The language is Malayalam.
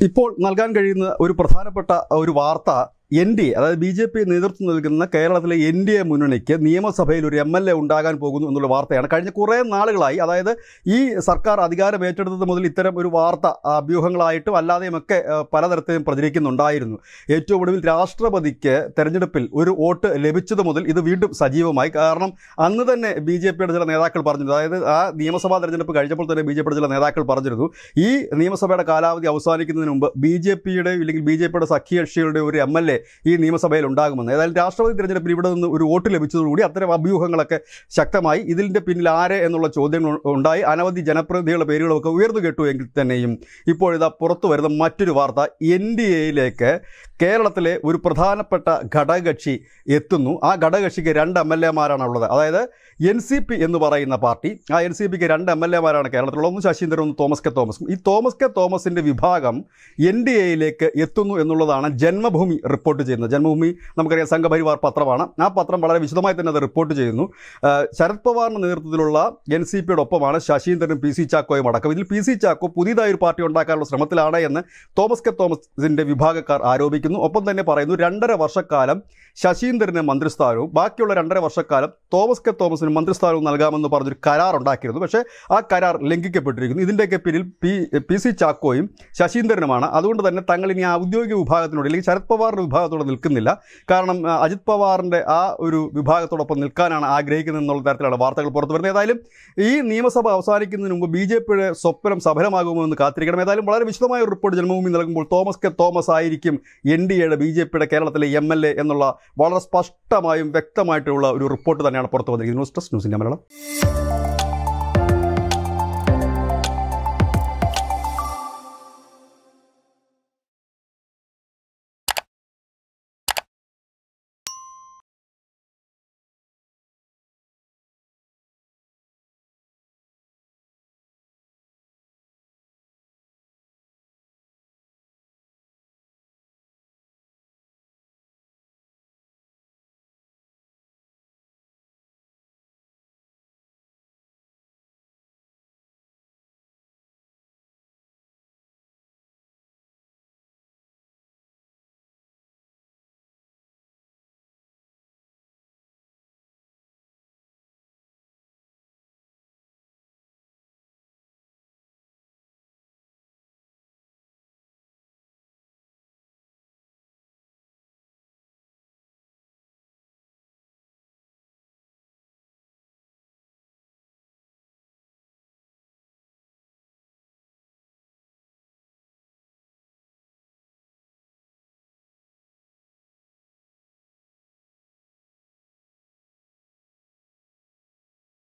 ഇപ്പോൾ നൽകാൻ കഴിയുന്ന ഒരു പ്രധാനപ്പെട്ട ഒരു വാർത്ത എൻ ഡി എ അതായത് ബി ജെ പി നേതൃത്വം നൽകുന്ന കേരളത്തിലെ എൻ ഡി എ മുന്നണിക്ക് നിയമസഭയിൽ ഒരു എം എൽ എ ഉണ്ടാകാൻ പോകുന്നു എന്നുള്ള വാർത്തയാണ് കഴിഞ്ഞ കുറേ നാളുകളായി അതായത് ഈ സർക്കാർ അധികാരം ഏറ്റെടുത്തത് മുതൽ ഇത്തരം ഒരു വാർത്ത അഭ്യൂഹങ്ങളായിട്ടും അല്ലാതെയുമൊക്കെ ആ, പലതരത്തിലും പ്രചരിക്കുന്നുണ്ടായിരുന്നു ഏറ്റവും ഒടുവിൽ രാഷ്ട്രപതിക്ക് തെരഞ്ഞെടുപ്പിൽ ഒരു വോട്ട് ലഭിച്ചത് മുതൽ ഇത് വീണ്ടും സജീവമായി കാരണം അന്ന് തന്നെ ബി ജെ പിയുടെ ചില നേതാക്കൾ പറഞ്ഞിരുന്നു അതായത് ആ നിയമസഭാ തെരഞ്ഞെടുപ്പ് കഴിഞ്ഞപ്പോൾ തന്നെ ബി ജെ പിയുടെ ചില നേതാക്കൾ പറഞ്ഞിരുന്നു ഈ നിയമസഭയുടെ കാലാവധി അവസാനിക്കുന്നതിന് മുമ്പ് ബി ജെ പിയുടെ ഇല്ലെങ്കിൽ ബി ജെ പിയുടെ സഖ്യകക്ഷികളുടെ ഒരു എം എൽ എ ഈ നിയമസഭയിൽ ഉണ്ടാകുമെന്ന് ഏതായാലും രാഷ്ട്രപതി തെരഞ്ഞെടുപ്പിൽ ഇവിടെ നിന്ന് ഒരു വോട്ട് ലഭിച്ചതോടുകൂടി അത്തരം അഭ്യൂഹങ്ങളൊക്കെ ശക്തമായി ഇതിൻ്റെ പിന്നിൽ ആരെ എന്നുള്ള ചോദ്യങ്ങൾ ഉണ്ടായി അനവധി ജനപ്രതിനിധികളുടെ പേരുകളൊക്കെ ഉയർന്നു കേട്ടു എങ്കിൽ തന്നെയും ഇപ്പോഴിതാ പുറത്തു വരുന്ന മറ്റൊരു വാർത്ത എൻ ഡി എയിലേക്ക് കേരളത്തിലെ ഒരു പ്രധാനപ്പെട്ട ഘടകകക്ഷി എത്തുന്നു ആ ഘടകകക്ഷിക്ക് രണ്ട് എം എൽ എമാരാണ് ഉള്ളത് അതായത് എൻ സി പി എന്ന് പറയുന്ന പാർട്ടി ആ എൻ സി പിക്ക് രണ്ട് എം എൽ എമാരാണ് കേരളത്തിലുള്ളത് ഒന്ന് ശശീന്ദ്രൻ ഒന്ന് തോമസ് കെ തോമസും ഈ തോമസ് കെ തോമസിൻ്റെ വിഭാഗം എൻ ഡി എയിലേക്ക് എത്തുന്നു എന്നുള്ളതാണ് ജന്മഭൂമി റിപ്പോർട്ട് ചെയ്യുന്നത് ജന്മഭൂമി നമുക്കറിയാം സംഘപരിവാർ പത്രമാണ് ആ പത്രം വളരെ വിശദമായി തന്നെ അത് റിപ്പോർട്ട് ചെയ്യുന്നു ആ, ശരത് പവാറിൻ്റെ നേതൃത്വത്തിലുള്ള എൻ സി പിയുടെ ഒപ്പമാണ് ശശീന്ദ്രനും പി സി ചാക്കോയും അടക്കം ഇതിൽ പി സി ചാക്കോ പുതിയതായി ഒരു പാർട്ടി ഉണ്ടാക്കാനുള്ള ശ്രമത്തിലാണ് എന്ന് തോമസ് കെ തോമസിൻ്റെ വിഭാഗക്കാർ ആരോപിക്കുന്നു ഒപ്പം തന്നെ പറയുന്നു രണ്ടര വർഷക്കാലം ശശീന്ദ്രന് മന്ത്രിസ്ഥാനവും ബാക്കിയുള്ള രണ്ടര വർഷക്കാലം തോമസ് കെ തോമസിന് മന്ത്രിസ്ഥാനവും നൽകാമെന്ന് പറഞ്ഞൊരു കരാർ ഉണ്ടാക്കിയിരുന്നു പക്ഷേ ആ കരാർ ലംഘിക്കപ്പെട്ടിരിക്കുന്നു ഇതിൻ്റെയൊക്കെ പിന്നിൽ പി പി സി ചാക്കോയും ശശീന്ദ്രനുമാണ് അതുകൊണ്ട് തന്നെ തങ്ങൾ ഇനി ആ ഔദ്യോഗിക വിഭാഗത്തിനോട് അല്ലെങ്കിൽ ശരത് പവാറിൻ്റെ വിഭാഗത്തോട് നിൽക്കുന്നില്ല കാരണം ആ, അജിത് പവാറിൻ്റെ ആ ഒരു വിഭാഗത്തോടൊപ്പം നിൽക്കാനാണ് ആഗ്രഹിക്കുന്നത് എന്നുള്ള തരത്തിലാണ് വാർത്തകൾ പുറത്തു വരുന്നത് ഏതായാലും ഈ നിയമസഭ അവസാനിക്കുന്നതിന് മുമ്പ് ബി ജെ പിയുടെ സ്വപ്നം സഫലമാകുമോ എന്ന് കാത്തിരിക്കണം ഏതായാലും വളരെ വിശദമായ ഒരു റിപ്പോർട്ട് ജന്മഭൂമി നൽകുമ്പോൾ തോമസ് കെ തോമസ് ആയിരിക്കും എൻ ഡി എയുടെ ബി ജെ പിയുടെ കേരളത്തിലെ എം എൽ എ എന്നുള്ള വളരെ സ്പഷ്ടമായും വ്യക്തമായിട്ടുള്ള ഒരു റിപ്പോർട്ട് തന്നെയാണ് പുറത്തു വന്നിരിക്കുന്നത് ന്യൂസ് ഡെസ്ക് ന്യൂസിൻ്റെ മലയാളം